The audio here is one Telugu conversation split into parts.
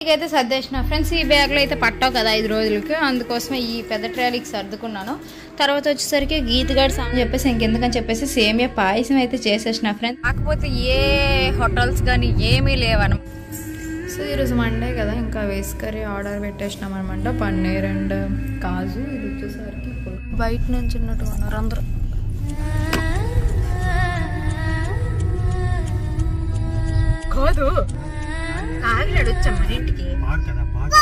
అయితే సర్దేసిన ఫ్రెండ్స్ ఈ బ్యాగ్లో అయితే పట్టావు కదా ఐదు రోజులకి అందుకోసమే ఈ పెద్ద ట్రాలీకి సర్దుకున్నాను తర్వాత వచ్చేసరికి గీతగాడు అని చెప్పేసి ఇంకెందుకని చెప్పేసి సేమియా పాయసం అయితే చేసేసిన ఫ్రెండ్స్ కాకపోతే ఏ హోటల్స్ కానీ ఏమీ లేవను సో ఈరోజు మండే కదా ఇంకా వేస్ కర్రీ ఆర్డర్ పెట్టేసినాం అనమాట పన్నీర్ అండ్ కాజు ఇది వచ్చేసరికి పుల్- బయట నుంచి ఉన్నట్టు ఉన్నారు అందరూ కాదు కాకినాడ వచ్చాం మన ఇంటికి పాడు కదా పాడు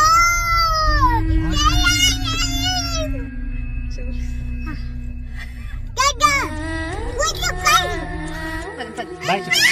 బాయ్ చెప్పు.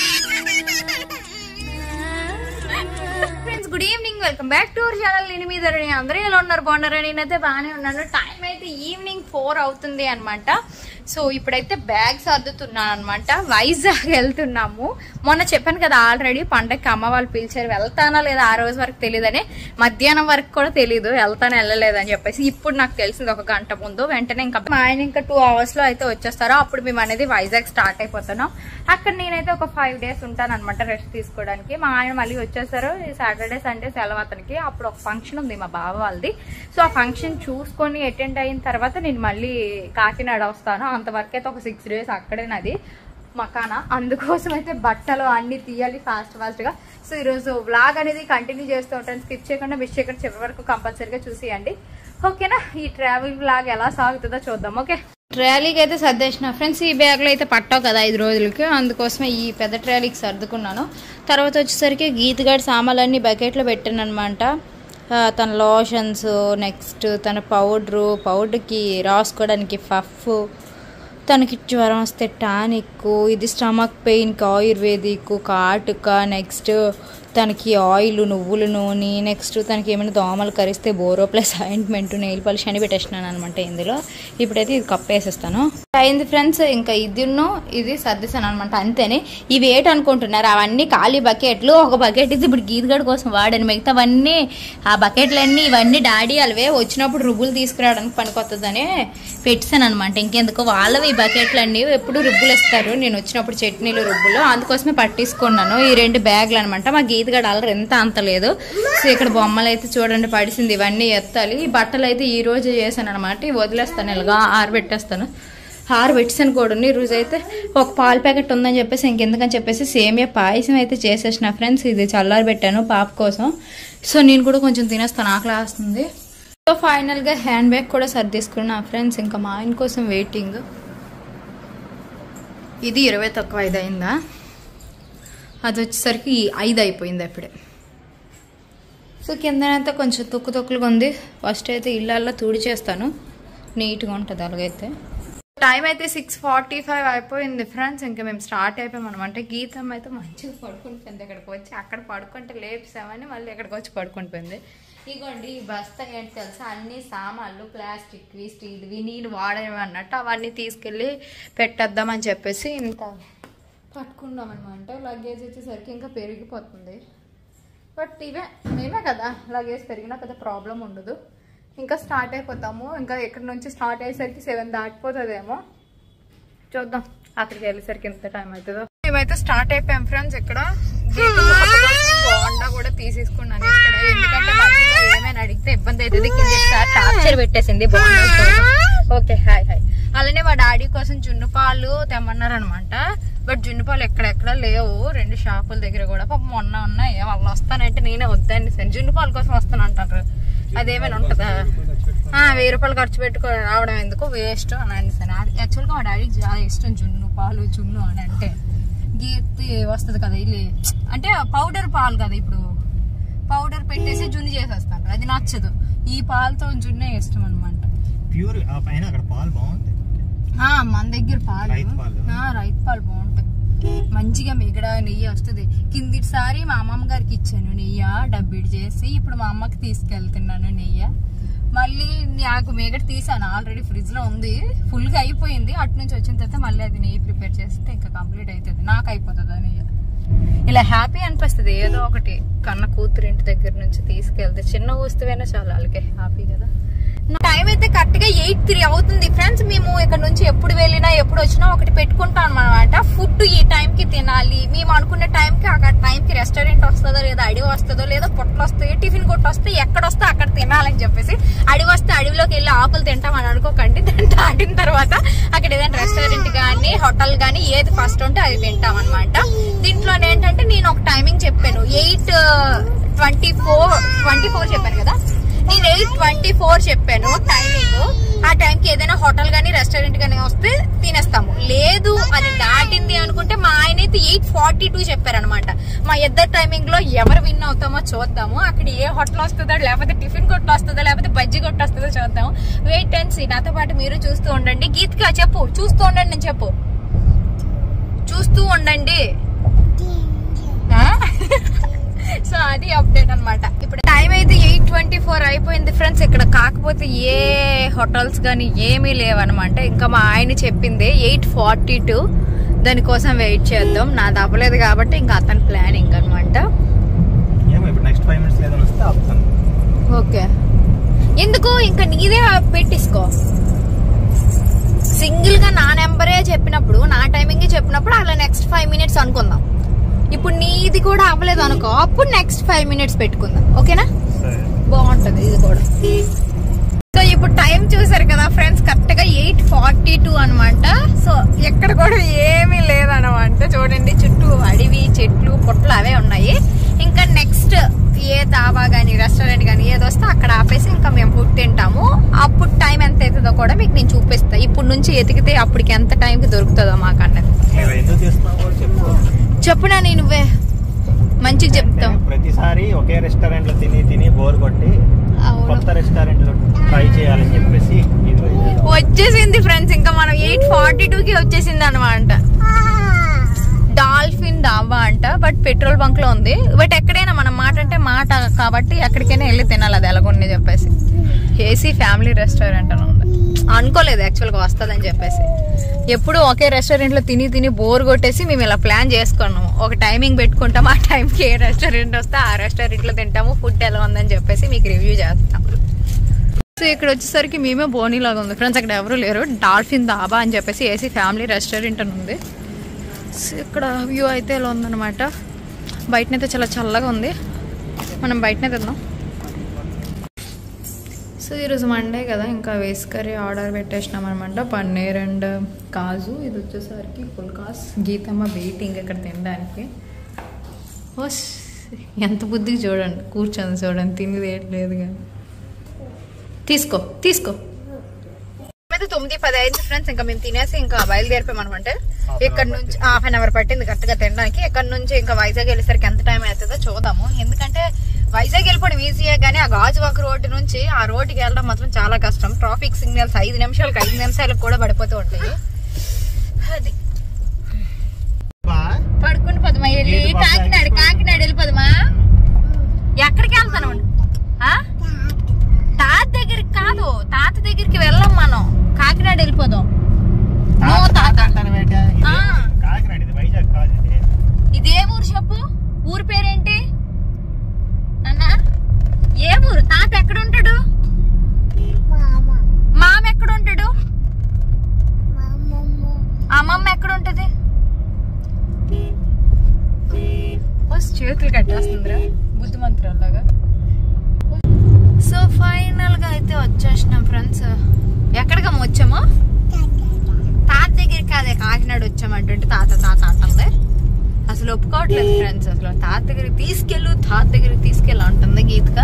Friends good evening welcome back to our channel నేను మీ ధరణి అందరూ ఎలా ఉన్నారు బాగున్నారు నేనైతే బాగానే ఉన్నాను టైం అయితే ఈవినింగ్ ఫోర్ అవుతుంది అనమాట సో ఇప్పుడైతే బ్యాగ్ సర్దుతున్నాను అనమాట వైజాగ్ వెళ్తున్నాము మొన్న చెప్పాను కదా ఆల్రెడీ పండగకి అమ్మ వాళ్ళు పిలిచారు వెళ్తానా లేదా ఆ రోజు వరకు తెలియదని మధ్యాహ్నం వరకు కూడా తెలియదు వెళ్తాను వెళ్ళలేదని చెప్పేసి ఇప్పుడు నాకు తెలిసింది ఒక గంట ముందు వెంటనే ఇంకా మా ఆయన ఇంకా టూ అవర్స్ లో అయితే వచ్చేస్తారో అప్పుడు మేము అనేది వైజాగ్ స్టార్ట్ అయిపోతున్నాం అక్కడ నేనైతే ఒక ఫైవ్ డేస్ ఉంటాను అనమాట రెస్ట్ తీసుకోవడానికి మా ఆయన మళ్ళీ వచ్చేసారు ఈ సాటర్డే సండే సెలవు అతనికి అప్పుడు ఒక ఫంక్షన్ ఉంది మా బావ వాళ్ళది సో ఆ ఫంక్షన్ చూసుకొని అటెండ్ అయిన తర్వాత నేను మళ్ళీ కాకినాడ వస్తాను అంతవరకు అయితే ఒక సిక్స్ డేస్ అక్కడే నాది మకానా అందుకోసం అయితే బట్టలు అన్ని తీయాలి ఫాస్ట్ ఫాస్ట్ గా సో ఈరోజు వ్లాగ్ అనేది కంటిన్యూ చేస్తూ ఉంటాను స్కిప్ చేయకుండా మిస్ చేయకుండా చివరి వరకు కంపల్సరీగా చూసేయండి ఓకేనా ఈ ట్రావెల్ వ్లాగ్ ఎలా సాగుతుందో చూద్దాం ఓకే ట్రాలీకి అయితే సర్దేసిన ఫ్రెండ్స్ ఈ బ్యాగ్లో అయితే పట్టావు కదా ఐదు రోజులకి అందుకోసమే ఈ పెద్ద ట్రాలీకి సర్దుకున్నాను తర్వాత వచ్చేసరికి గీతగాడి సామాన్లన్నీ బకెట్లో పెట్టాను అనమాట తన లోషన్స్ నెక్స్ట్ తన పౌడరు పౌడర్కి రాసుకోవడానికి పఫ్ తనకి జ్వరం వస్తే టానిక్ ఇది స్టమక్ పెయిన్కి ఆయుర్వేదిక్ కాటుక నెక్స్ట్ తనకి ఆయిల్ నువ్వుల నూనె నెక్స్ట్ తనకి ఏమైనా దోమలు కరిస్తే BoroPlus ointment nail polish అని పెట్టేసినాను అనమాట ఇందులో ఇప్పుడైతే ఇది కప్పేసేస్తాను అయింది ఫ్రెండ్స్ ఇంకా ఇదిను ఇది సర్దిస్తాను అనమాట అంతేనే ఇవి ఏంటి అనుకుంటున్నారు అవన్నీ ఖాళీ బకెట్లు ఒక బకెట్ ఇది ఇప్పుడు గీతగడ కోసం వాడాను మిగతావన్నీ ఆ బకెట్లన్నీ ఇవన్నీ డాడీ అలవే వచ్చినప్పుడు రుబ్బులు తీసుకురావడానికి పనికొస్తుందని పెట్టాను అనమాట ఇంకెందుకు వాళ్ళవి ఈ బకెట్లన్నీ ఎప్పుడు రుబ్బులు ఇస్తారు నేను వచ్చినప్పుడు చట్నీలు రుబ్బులు అందుకోసమే పట్టించుకున్నాను ఈ రెండు బ్యాగులు అనమాట మా గీతగడ అల్లరి ఎంత అంత లేదు సో ఇక్కడ బొమ్మలు అయితే చూడండి పడిసింది ఇవన్నీ ఎత్తాలి ఈ బట్టలు అయితే ఈ రోజు చేశాను అనమాట ఇవి వదిలేస్తాను ఇలాగా ఆరబెట్టేస్తాను ఆరబెట్టేసాను కూడా ఈ రోజు అయితే ఒక పాల ప్యాకెట్ ఉందని చెప్పేసి ఇంకెందుకని చెప్పేసి సేమియా పాయసం అయితే చేసేసిన ఫ్రెండ్స్ ఇది చల్లారి పెట్టాను పాప కోసం సో నేను కూడా కొంచెం తినేస్తాను ఆకలి వేస్తుంది సో ఫైనల్గా హ్యాండ్ బ్యాగ్ కూడా సర్దేసుకున్నా ఫ్రెండ్స్ ఇంకా మా ఆయన కోసం వెయిటింగ్ ఇది ఇరవై తక్కువ ఐదు అయిందా అది వచ్చేసరికి ఐదు అయిపోయింది అప్పుడే సో కిందనంతా కొంచెం తొక్కు తొక్కులుగా ఉంది ఫస్ట్ అయితే ఇళ్ళల్లో తుడి చేస్తాను నీట్గా ఉంటుంది అలాగైతే టైం అయితే సిక్స్ ఫార్టీ ఫైవ్ అయిపోయింది ఫ్రెండ్స్ ఇంకా మేము స్టార్ట్ అయిపోయాం అనమాట గీతం అయితే మంచిగా పడుకుంటుంది ఇక్కడికి వచ్చి అక్కడ పడుకుంటే లేపుసామని మళ్ళీ ఇక్కడికి వచ్చి పడుకుంటుంది ఇగోండి ఈ బస్తా ఏంటి తెలుసా అన్ని సామాన్లు ప్లాస్టిక్వి స్టీల్వి నేను వాడేవి అన్నట్టు అవన్నీ తీసుకెళ్ళి పెట్టేద్దామని చెప్పేసి ఇంత పట్టుకున్నాం అనమాట లగేజ్ వచ్చేసరికి ఇంకా పెరిగిపోతుంది బట్ ఇవే మేమే కదా లగేజ్ పెరిగినా పెద్ద ప్రాబ్లం ఉండదు ఇంకా స్టార్ట్ అయిపోతాము ఇంకా ఇక్కడ నుంచి స్టార్ట్ అయ్యేసరికి సెవెన్ దాటిపోతుందేమో చూద్దాం అక్కడికి వెళ్ళేసరికి ఎంత టైం అవుతుందో మేమైతే స్టార్ట్ అయిపోయాం ఫ్రెండ్స్ ఇక్కడ బోండా కూడా తీసేసుకున్నాను ఇక్కడ ఎందుకంటే మధ్యలో ఏమైనా అడిగితే ఇబ్బంది అవుతుంది కింద ఒకసారి టార్చర్ పెట్టేసింది బోండా ఓకే హాయ్ హాయ్ అలానే మా డాడీ కోసం జున్ను పాలు తెమ్మన్నారు అనమాట బట్ జున్ను పాలు ఎక్కడెక్కడ లేవు రెండు షాపుల దగ్గర కూడా పాపం మొన్న ఉన్నాయి వాళ్ళు వస్తానంటే నేనే వద్దండి సార్ జున్ను పాలు కోసం వస్తాను అంటారు అదేమైనా ఉంటుందా ఆ, వెయ్యి రూపాయలు ఖర్చు పెట్టుకో రావడం ఎందుకు వేస్ట్ అని అండి సార్ యాక్చువల్గా మా డాడీకి చాలా ఇష్టం జున్ను పాలు జున్ను అని అంటే గీతి వస్తుంది కదా ఇల్లు అంటే పౌడర్ పాలు కదా ఇప్పుడు పౌడర్ పెట్టేసి జున్ను చేసేస్తాను అది నచ్చదు ఈ పాలతో జున్నే ఇష్టం అనమాట ప్యూర్ ఆ పైన అక్కడ పాలు బాగుంది మన దగ్గర పాలు రైతు పాలు. ఆ, రైతు పాలు బాగుంటాయి మంచిగా మిగడ నెయ్యి వస్తుంది కిందిసారి మా అమ్మమ్మ గారికి ఇచ్చాను నెయ్యి డబ్బిడి చేసి ఇప్పుడు మా అమ్మకి తీసుకెళ్తున్నాను నెయ్యి మళ్ళీ నాకు మిగడ తీసాను ఆల్రెడీ ఫ్రిడ్జ్ లో ఉంది ఫుల్ గా అయిపోయింది అటు నుంచి వచ్చిన తర్వాత మళ్ళీ అది నెయ్యి ప్రిపేర్ చేస్తే ఇంకా కంప్లీట్ అవుతుంది నాకు అయిపోతుంది ఆ నెయ్యి ఇలా హ్యాపీ అనిపిస్తుంది ఏదో ఒకటి కన్న కూతురు ఇంటి దగ్గర నుంచి తీసుకెళ్తే చిన్న వస్తువైనా చాలా వాళ్ళకి హ్యాపీ కదా టైం అయితే కరెక్ట్ గా ఎయిట్ త్రీ అవుతుంది ఫ్రెండ్స్ మేము ఇక్కడ నుంచి ఎప్పుడు వెళ్ళినా ఎప్పుడు వచ్చినా ఒకటి పెట్టుకుంటాం అనమాట ఫుడ్ ఈ టైం కి తినాలి మేము అనుకున్న టైం కి అక్కడ టైం కి రెస్టారెంట్ వస్తుందో లేదా అడవి వస్తుందో లేదా పొట్లు వస్తాయి టిఫిన్ కొట్టు వస్తే ఎక్కడ వస్తే అక్కడ తినాలని చెప్పేసి అడవి వస్తే అడవిలోకి వెళ్ళి ఆకులు తింటాం అని అనుకోకండి దాన్ని దాటిన తర్వాత అక్కడ ఏదైనా రెస్టారెంట్ కానీ హోటల్ కానీ ఏది ఫస్ట్ ఉంటే అది తింటాం అనమాట దీంట్లో ఏంటంటే నేను ఒక టైమింగ్ చెప్పాను eight twenty four twenty four చెప్పాను కదా నేను ఎయిట్ ట్వంటీ ఫోర్ చెప్పాను టైమింగ్ ఆ టైంకి ఏదైనా హోటల్ గానీ రెస్టారెంట్ గానీ వస్తే తినేస్తాము లేదు అది దాటింది అనుకుంటే మా ఆయన అయితే ఎయిట్ ఫార్టీ టూ చెప్పారనమాట మా ఇద్దరు టైమింగ్ లో ఎవరు విన్ అవుతామో చూద్దాము అక్కడ ఏ హోటల్ వస్తుందో లేకపోతే టిఫిన్ కొట్లు వస్తుందో లేకపోతే బజ్జీ కొట్టు వస్తుందో చూద్దాం వెయిట్ అండ్ సీ నాతో పాటు మీరు చూస్తూ ఉండండి గీత్కా చెప్పు చూస్తూ ఉండండి నేను చెప్పు చూస్తూ ఉండండి సో అది అప్డేట్ అన్నమాట ఇప్పుడు టైం అయితే ఎయిట్ ట్వంటీ ఫోర్ అయిపోయింది ఫ్రెండ్స్ ఇక్కడ కాకపోతే ఏ హోటల్స్ కానీ ఏమీ లేవన్నమాట ఇంకా మా ఆయన చెప్పింది ఎయిట్ ఫార్టీ టూ దానికోసం వెయిట్ చేద్దాం నాది అవ్వలేదు కాబట్టి ఇంకా అతని ప్లానింగ్ అనమాట ఏమో ఇప్పుడు నెక్స్ట్ ఫైవ్ మినిట్స్ ఏదైనా వస్తే ఆపుతాను ఓకే ఎందుకు ఇంకా నీదే పెట్టిసుకో సింగిల్ గా నా నెంబరే చెప్పినప్పుడు నా టైమింగ్ చెప్పినప్పుడు అలా నెక్స్ట్ ఫైవ్ మినిట్స్ అనుకుందాం ఇప్పుడు నీది కూడా అవ్వలేదు అనుకో అప్పుడు నెక్స్ట్ ఫైవ్ మినిట్స్ పెట్టుకుందాం ఓకేనా సరే బాగుంటది ఇది కూడా సో ఇప్పుడు టైం చూసారు కదా ఫ్రెండ్స్ కరెక్ట్ గా ఎయిట్ ఫార్టీ టూ అనమాట సో ఎక్కడ కూడా ఏమీ లేదనమాట చూడండి చుట్టూ అడవి చెట్లు పొట్లు అవే ఉన్నాయి ఇంకా నెక్స్ట్ ఏ దాబా గానీ రెస్టారెంట్ గానీ ఏది వస్తే అక్కడ ఆపేసి ఇంకా మేము ఫుడ్ తింటాము అప్పుడు టైం ఎంత అవుతుందో కూడా మీకు నేను చూపిస్తా ఇప్పుడు నుంచి ఎతికితే అప్పటికి ఎంత టైంకి దొరుకుతుందో మాకు అన్నది నువ్వు ఎందుకు చేస్తున్నావు కూడా చెప్పు చెప్పునా నేను నువ్వే మంచిగా చెప్తాం అంటే ప్రతిసారి ఒకే రెస్టారెంట్ లో తిని తిని బోర్ కొట్టి అవును కొత్త రెస్టారెంట్ లో ట్రై చేయాలని చెప్పేసి ఇది వచ్చేసింది ఫ్రెండ్స్ ఇంకా మనం ఎయిట్ ఫార్టీ టూ కి వచ్చేసింది అనమాట డాల్ఫిన్ డాబా అంట బట్ పెట్రోల్ బంక్ లో ఉంది బట్ ఎక్కడైనా మన మాట అంటే మాట కాబట్టి ఎక్కడికైనా వెళ్ళి తినాలి అది ఎలాగొండి చెప్పేసి ఏసీ ఫ్యామిలీ రెస్టారెంట్ అని ఉంది అనుకోలేదు యాక్చువల్ గా వస్తుందని చెప్పేసి ఎప్పుడు ఒకే రెస్టారెంట్ లో తిని తిని బోర్ కొట్టేసి మేము ఇలా ప్లాన్ చేసుకున్నాము ఒక టైమింగ్ పెట్టుకుంటాం ఆ టైంకి ఏ రెస్టారెంట్ వస్తే ఆ రెస్టారెంట్ లో తింటాము ఫుడ్ ఎలా ఉందని చెప్పేసి మీకు రివ్యూ చేస్తాం సో ఇక్కడ వచ్చేసరికి మేమే బోనీ లాగా ఉంది ఫ్రెండ్స్ అక్కడ ఎవరు లేరు డాల్ఫిన్ దాబా అని చెప్పేసి ఏసీ ఫ్యామిలీ రెస్టారెంట్ అని ఉంది సో ఇక్కడ వ్యూ అయితే ఇలా ఉందన్నమాట బయటనైతే చాలా చల్లగా ఉంది మనం బయటనే తిందాం సో ఈరోజు మండే కదా ఇంకా వేస్ కర్రీ ఆర్డర్ పెట్టేసినాం అనమాట పన్నీర్ అండ్ కాజు ఇది వచ్చేసరికి ఫుల్ కాస్ గీతమ్మ వెయిటింగ్ ఇక్కడ తినడానికి ఓస్ ఎంత బుద్ధికి చూడండి కూర్చొని చూడండి తినేది ఏం లేదు కానీ తీసుకో తీసుకో అయితే తొమ్మిది పది అయింది ఫ్రెండ్స్ ఇంకా మేము తినేసి ఇంకా బయలుదేరిపోయామనమాట ఇక్కడ నుంచి హాఫ్ అన్ అవర్ పట్టింది కరెక్ట్ గా తినడానికి ఇక్కడ నుంచి ఇంకా వైజాగ్ వెళ్ళేసరికి ఎంత టైం అవుతుందో చూద్దాము ఎందుకంటే వైజాగ్ వెళ్ళిపోవడం ఈజీయే కానీ ఆ గాజువాక రోడ్డు నుంచి ఆ రోడ్డుకి వెళ్ళడం మాత్రం చాలా కష్టం ట్రాఫిక్ సిగ్నల్స్ ఐదు నిమిషాలకు ఐదు నిమిషాలకు కూడా పడిపోతూ ఉంటాయి అది బా పడుకుని పదమా వెళ్ళి లేదు బాబా, కాకినాడ ఇప్పుడు- కాకినాడ వెళ్ళిపోదమా ఎక్కడికి వెళ్తాను ఆ? తాత దగ్గరికి కాదు తాత దగ్గరికి వెళ్ళం మనం కాకినాడ వెళ్ళిపోదాం నో తాత అంటాను బేట. ఇది ఆ. కాకినాడ ఇది వైజాగ్ కాదు ఇది ఇదే ఊరు చెప్పు ఊరు పేరేంటి నాన్న ఏ ఊరు తాత ఎక్కడ ఉంటాడు మామ ఎక్కడ ఉంటాడు అమ్మమ్మ ఎక్కడ ఉంటది బస్ చేతులు కట్టేస్తుందిరా బుద్ధిమంతురాలాగా సో ఫైనల్ గా అయితే వచ్చేసినాం ఫ్రెండ్స్ ఎక్కడికమ్మ వచ్చాము తాత దగ్గరికి అదే కాకినాడ వచ్చామంటుంటే తాత తాత అంటుంది అసలు ఒప్పుకోవట్లేదు ఫ్రెండ్స్ అసలు తాత దగ్గరికి తీసుకెళ్ళు తాత దగ్గరికి తీసుకెళ్ళు అంటుంది గీతిక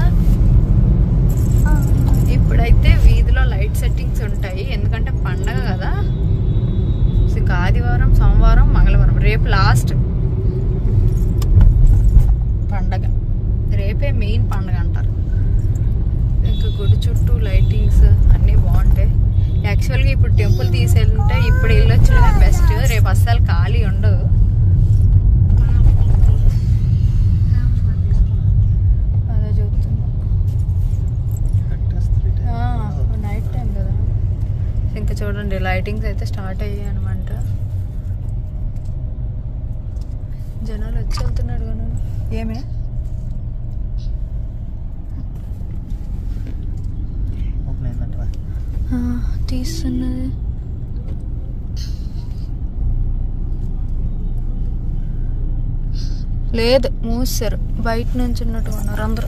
ఇప్పుడైతే వీధిలో లైట్ సెట్టింగ్స్ ఉంటాయి ఎందుకంటే పండగ కదా సో ఇంకా ఆదివారం సోమవారం మంగళవారం రేపు లాస్ట్ పండగ రేపే మెయిన్ పండగ అంటారు ఇంకా గుడి చుట్టూ లైటింగ్స్ అన్నీ బాగుంటాయి యాక్చువల్గా ఇప్పుడు టెంపుల్ తీసుకెళ్తుంటే ఇప్పుడు వెళ్ళొచ్చడమే బెస్ట్ రేపు అస్సలు ఖాళీ ఉండదు అదే చూస్తున్నా నైట్ టైం కదా ఇంకా చూడండి లైటింగ్స్ అయితే స్టార్ట్ అయ్యాయి అనమాట జనాలు వచ్చి వెళ్తున్నాడు కానీ ఏమే ఓపెన్ అయిందంట ఆ, తీస్తున్నది లేదు మూసారు బయట నుంచి ఉన్నట్టు ఉన్నారు అందరూ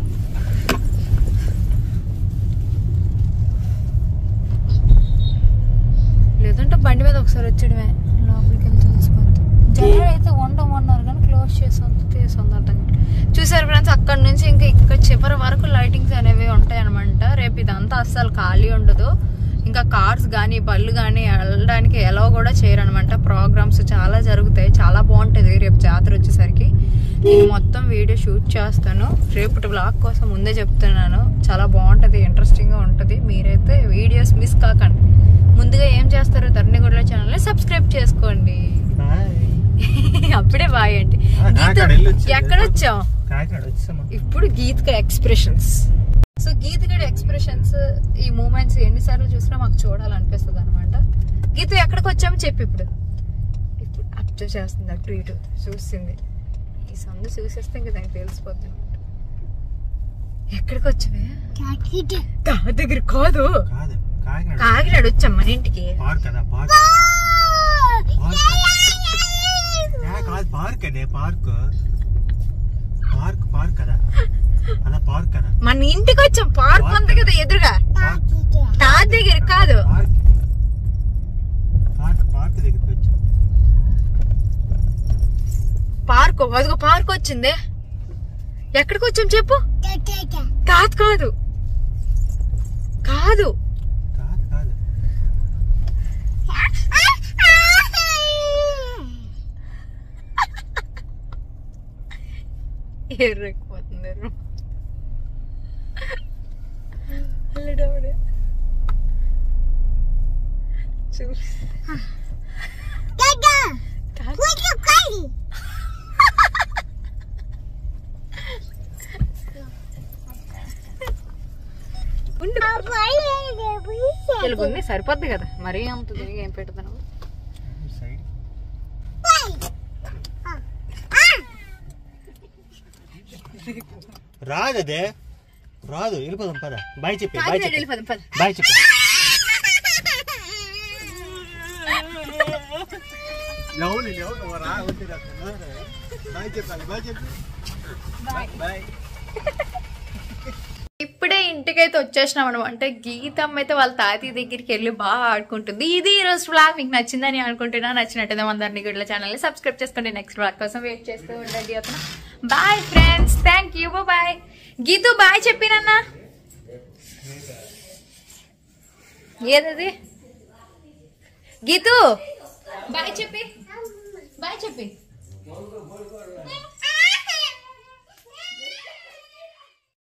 లేదంటే బండి మీద ఒకసారి వచ్చాడమే లోపలికి వెళ్తే తెలిసిపోద్ది జనాలు అయితే ఉండమన్నారు కానీ క్లోజ్ చేసి ఉంది తీసి ఉంది అర్థం కాదు. చూసారు ఫ్రెండ్స్ అక్కడ నుంచి ఇంకా ఇక్కడ చివరి వరకు లైటింగ్స్ అనేవి ఉంటాయి అనమాట రేపు ఇదంతా అస్సలు ఖాళీ ఉండదు ఇంకా కార్స్ కానీ బళ్ళు కానీ వెళ్ళడానికి ఎలా కూడా చేయరనమాట ప్రోగ్రామ్స్ చాలా జరుగుతాయి చాలా బాగుంటుంది రేపు జాతర వచ్చేసరికి నేను మొత్తం వీడియో షూట్ చేస్తాను రేపటి బ్లాగ్ కోసం ముందే చెప్తున్నాను చాలా బాగుంటుంది ఇంట్రెస్టింగ్గా ఉంటుంది మీరైతే వీడియోస్ మిస్ కాకండి ముందుగా ఏం చేస్తారు ధరణిగొడ్ల ఛానల్ని సబ్స్క్రైబ్ చేసుకోండి అప్పుడే బాయ్ అండి ఆ, గీత కాకినాడ వెళ్ళొచ్చు. ఎక్కడ వచ్చాం కాకినాడ వచ్చాము ఇప్పుడు గీత్క ఎక్స్ప్రెషన్స్ సో గీతగడి ఎక్స్ప్రెషన్స్ ఈ మూమెంట్స్ ఎన్నిసార్లు చూసినా మాకు చూడాలనిపిస్తుంది అనమాట గీత ఎక్కడికి వచ్చామో చెప్పి ఇప్పుడు ఇప్పుడు అబ్జర్వ్ చేస్తుంది అటు ఇటు చూస్తుంది ఈ సందు చూసేస్తే ఇంకా దానికి తెలిసిపోద్ది అనమాట ఎక్కడికి వచ్చావే కా దగ్గర కాదు కాదు కాకినాడ కాకినాడ వచ్చాం మన ఇంటికి పార్క్ కదా పార్క్ పార్క్ ఏ, కాదు పార్క్ అదే పార్క్ పార్క్ పార్క్ కదా అలా పార్క్ కదా మన ఇంటికి వచ్చాం పార్క్ ఉంది కదా ఎదురుగా పార్క్ తా దగ్గర కాదు పార్క్ పార్క్ పార్క్ దగ్గరికి వచ్చాం పార్క్ అదిగో పార్క్ వచ్చిందే ఎక్కడికి వచ్చాం చెప్పు కాదు కాదు కాదు కాదు కాదు ఎర్రెక్కిపోతుంది ఎర్ర అల్లుడవుడు చూసి కాదు. ఉండు. తెలుగు ఉంది సరిపోద్ది కదా మరీ అంత తిరిగి ఏం పెడతాను సైడ్ రాదు అదే రాదు వెళ్ళిపోదాం పద బాయ్ చెప్పి బాయ్ కాకినాడ చెప్పి వెళ్ళిపోదాం పద బాయ్ చెప్పి ఎవరు ఎవరు రా బాయ్ చెప్పాలి బాయ్ చెప్పి బాయ్ ఇప్పుడే ఇంటికైతే వచ్చేసినాం అనమాట గీతమ్మ అయితే వాళ్ళ తాతయ్య దగ్గరికి వెళ్ళి బాగా ఆడుకుంటుంది ఇది ఈ రోజు బ్లాగ్ మీకు నచ్చిందని అనుకుంటున్నా నచ్చినట్టయితే మన దాన్ని గుడ్ల ఛానల్ సబ్స్క్రైబ్ చేసుకోండి నెక్స్ట్ బ్లాగ్ కోసం వెయిట్ చేస్తూ ఉండండి అతను bye friends thank you bye Geethu bye చెప్పినన్నా ఏదది గీతు బాయ్ చెప్పి బాయ్ చెప్పి